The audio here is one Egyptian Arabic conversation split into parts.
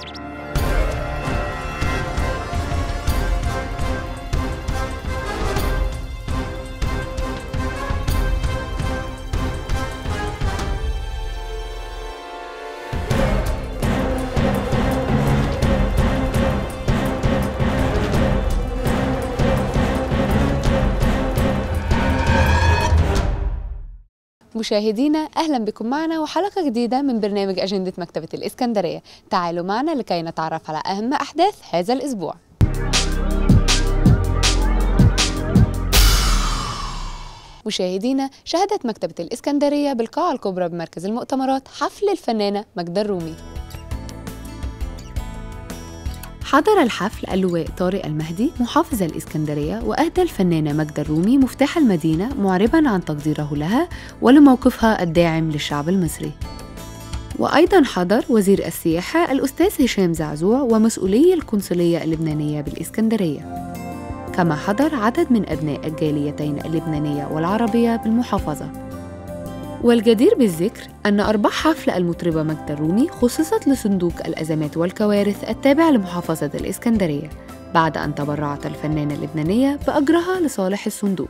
مشاهدينا أهلا بكم معنا وحلقة جديدة من برنامج أجندة مكتبة الإسكندرية تعالوا معنا لكي نتعرف على أهم أحداث هذا الأسبوع مشاهدينا شهدت مكتبة الإسكندرية بالقاعة الكبرى بمركز المؤتمرات حفل الفنانة مجدة الرومي حضر الحفل اللواء طارق المهدي محافظ الإسكندرية وأهدى الفنانة مجدة الرومي مفتاح المدينة معربا عن تقديره لها ولموقفها الداعم للشعب المصري وأيضا حضر وزير السياحة الأستاذ هشام زعزوع ومسؤولي القنصلية اللبنانية بالإسكندرية كما حضر عدد من أبناء الجاليتين اللبنانية والعربية بالمحافظة والجدير بالذكر أن أرباح حفل المطربة مجدة الرومي خصصت لصندوق الأزمات والكوارث التابع لمحافظة الإسكندرية بعد أن تبرعت الفنانة اللبنانية بأجرها لصالح الصندوق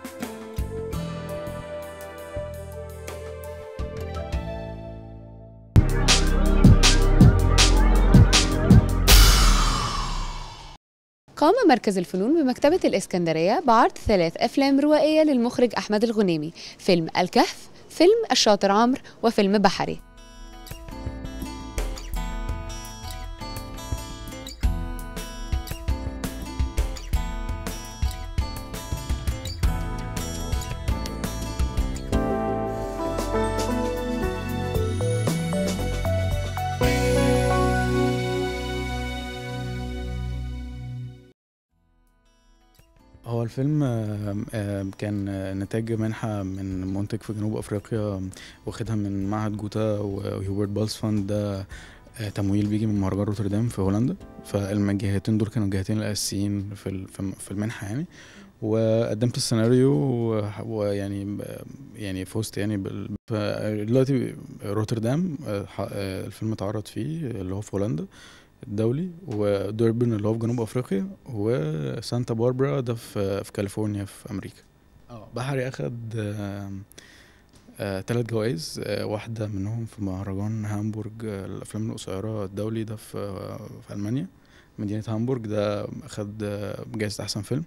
قام مركز الفنون بمكتبة الإسكندرية بعرض ثلاث أفلام روائية للمخرج أحمد الغنيمي فيلم الكهف فيلم الشاطر عمرو وفيلم بحري هو الفيلم آم، آم، كان آه، نتاج منحة من منتج في جنوب أفريقيا واخدها من معهد جوتا وهيوبرت بالز فاند ده آه، تمويل بيجي من مهرجان روتردام في هولندا فالجهتين دول كانوا الجهتين الأساسيين في ال- في في المنحة يعني وقدمت السيناريو و- ويعني يعني فزت يعني بال... ف- دلوقتي روتردام آه، ح- آه، الفيلم اتعرض فيه اللي هو في هولندا الدولي ودوربن اللي هو في جنوب افريقيا وسانتا باربرا ده في في كاليفورنيا في امريكا اه بحري اخد ثلاث جوائز آه، واحدة منهم في مهرجان هامبورج آه، الأفلام القصيرة الدولي ده في آه، في ألمانيا مدينة هامبورج ده أخد آه، جايزة أحسن فيلم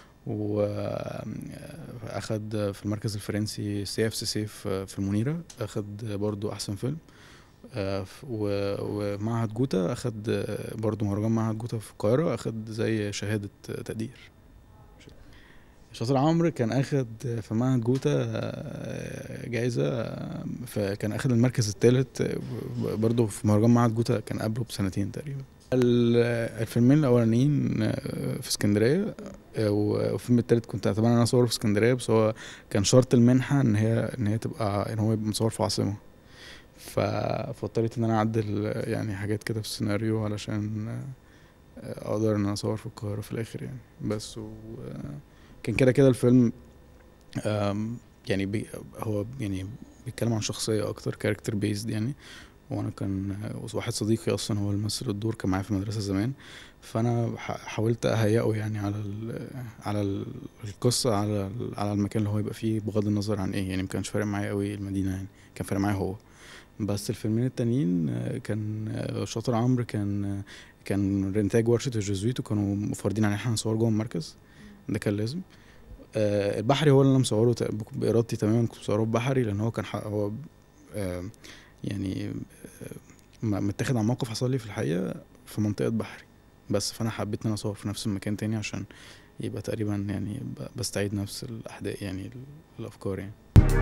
وأخد في المركز الفرنسي سي اف سي سي في في المنيرة أخد برضو أحسن فيلم آه، ف- و- ومعهد جوتا أخد آه، برضو مهرجان معهد جوتا في القاهرة أخد زي شهادة آه، تقدير شاطر عمرو كان اخد في معهد جوتا آه، جايزة آه، فكان اخد المركز الثالث برضه في مهرجان معهد جوتا كان قبله بسنتين تقريبا ال- الفيلمين الاولانيين آه، في اسكندريه آه، والفيلم التالت كنت اتمنى ان انا اصوره في اسكندريه بس هو كان شرط المنحه ان هي ان هي تبقى ان هو يبقى مصور في عاصمه ف- فاضطريت ان انا اعدل آه، يعني حاجات كده في السيناريو علشان آه، اقدر ان انا اصور في القاهره في الاخر يعني بس و آه، كان كده كده الفيلم آم، يعني بي هو يعني بيتكلم عن شخصية أكتر كاركتر بيزد يعني وأنا كان آه، واحد صديقي أصلا هو اللي مثل الدور كان معايا في المدرسة زمان فأنا ح- حاولت أهيئه يعني على ال على ال القصة على ال على المكان اللي هو يبقى فيه بغض النظر عن إيه يعني مكانش فارق معايا قوي المدينة يعني كان فارق معايا هو بس الفيلمين التانيين آه، كان آه، شاطر عمرو كان آه، كان إنتاج ورشة الجزويت وكانوا مفردين على إن إحنا نصور جوه المركز ده كان لازم آه، البحري هو اللي انا مصوره ت- بارادتي تماما كنت مصوره بحري لان هو كان ح- هو آه، يعني آه، م- متاخد عن موقف حصل لي في الحقيقه في منطقه بحري بس فانا حبيت ان انا اصور في نفس المكان تاني عشان يبقى تقريبا يعني ب- بستعيد نفس الاحداث يعني ال- الافكار يعني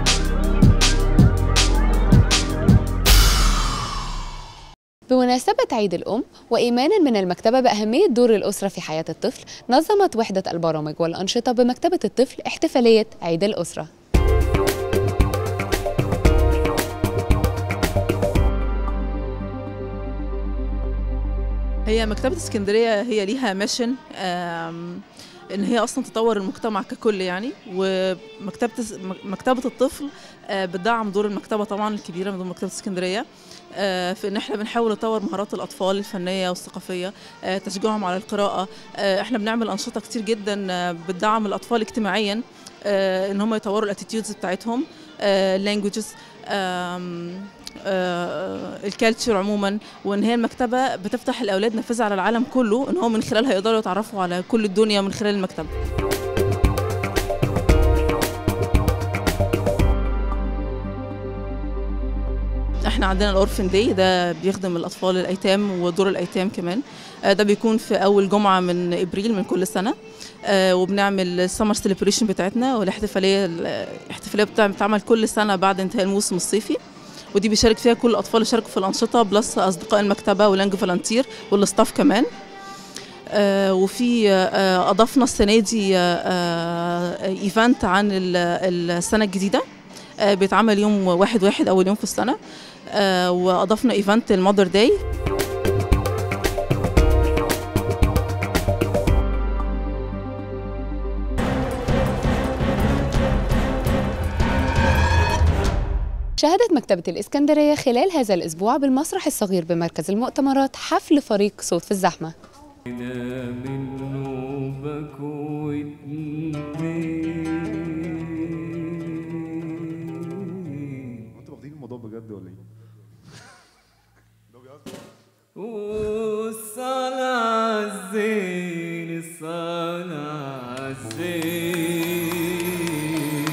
بمناسبة عيد الأم وإيمانا من المكتبة بأهمية دور الأسرة في حياة الطفل نظمت وحدة البرامج والأنشطة بمكتبة الطفل احتفالية عيد الأسرة هي مكتبة اسكندرية هي ليها ميشن ان هي اصلا تطور المجتمع ككل يعني ومكتبه مكتبه الطفل آه، بتدعم دور المكتبه طبعا الكبيره من مكتبه اسكندريه آه، في ان احنا بنحاول نطور مهارات الاطفال الفنيه والثقافيه آه، تشجيعهم على القراءه احنا بنعمل انشطه كتير جدا بتدعم الاطفال اجتماعيا ان هم يطوروا الاتيتيودز بتاعتهم لانجوجز الكالتشر عموما وان هي المكتبه بتفتح الاولاد نافذه على العالم كله ان هو من خلالها يقدروا يتعرفوا على كل الدنيا من خلال المكتبه احنا عندنا الاورفن داي ده بيخدم الاطفال الايتام ودور الايتام كمان آه، ده بيكون في اول جمعه من ابريل من كل سنه آه، وبنعمل السمر سيلبريشن بتاعتنا والاحتفاليه الاحتفاليه بتتعمل كل سنه بعد انتهاء الموسم الصيفي ودي بيشارك فيها كل الاطفال اللي شاركوا في الانشطه بلس اصدقاء المكتبه ولانج فالنتير والاستاف كمان آه وفي آه اضفنا السنه دي آه ايفنت عن السنه الجديده آه بيتعمل يوم واحد واحد اول يوم في السنه آه واضفنا ايفنت المادر داي شهدت مكتبة الإسكندرية خلال هذا الأسبوع بالمسرح الصغير بمركز المؤتمرات حفل فريق صوت في الزحمة انتوا واخدين الموضوع بجد ولا ايه؟ والصلاة الزين الصلاة الزين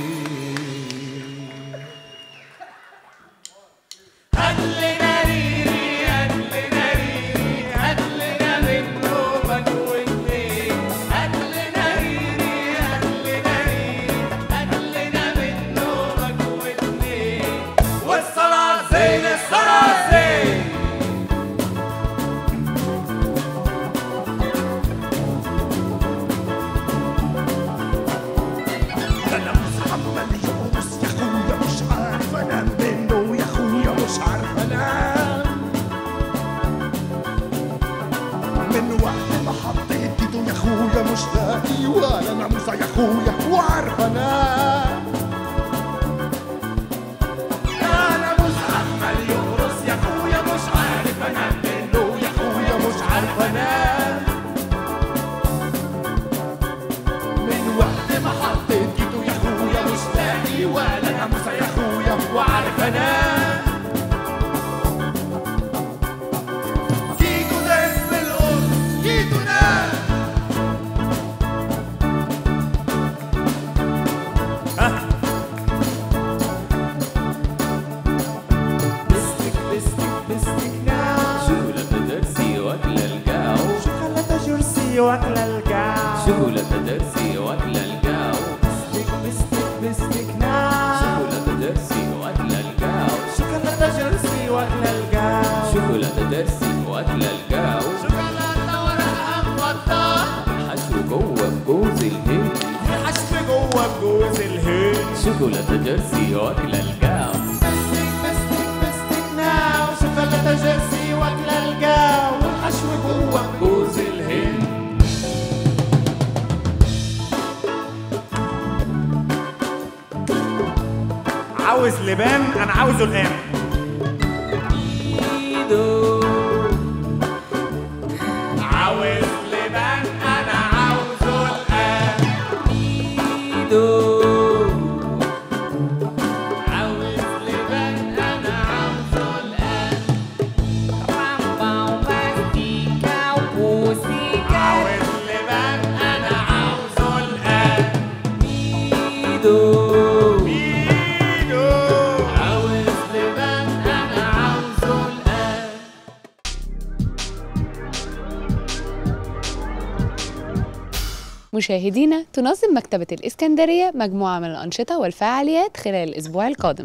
مشاهدينا تنظم مكتبة الإسكندرية مجموعة من الأنشطة والفعاليات خلال الأسبوع القادم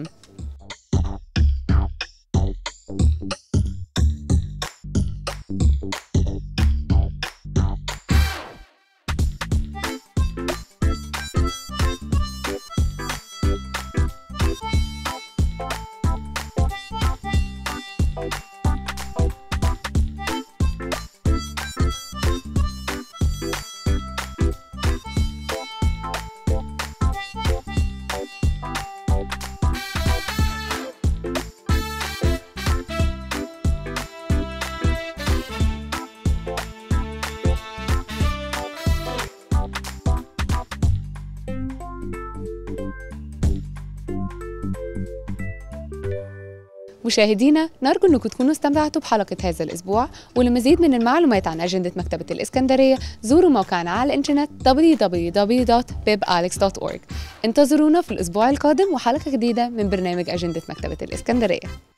مشاهدينا نرجو أنكم تكونوا استمتعتوا بحلقة هذا الأسبوع ولمزيد من المعلومات عن أجندة مكتبة الإسكندرية زوروا موقعنا على الإنترنت www.bibalex.org انتظرونا في الأسبوع القادم وحلقة جديدة من برنامج أجندة مكتبة الإسكندرية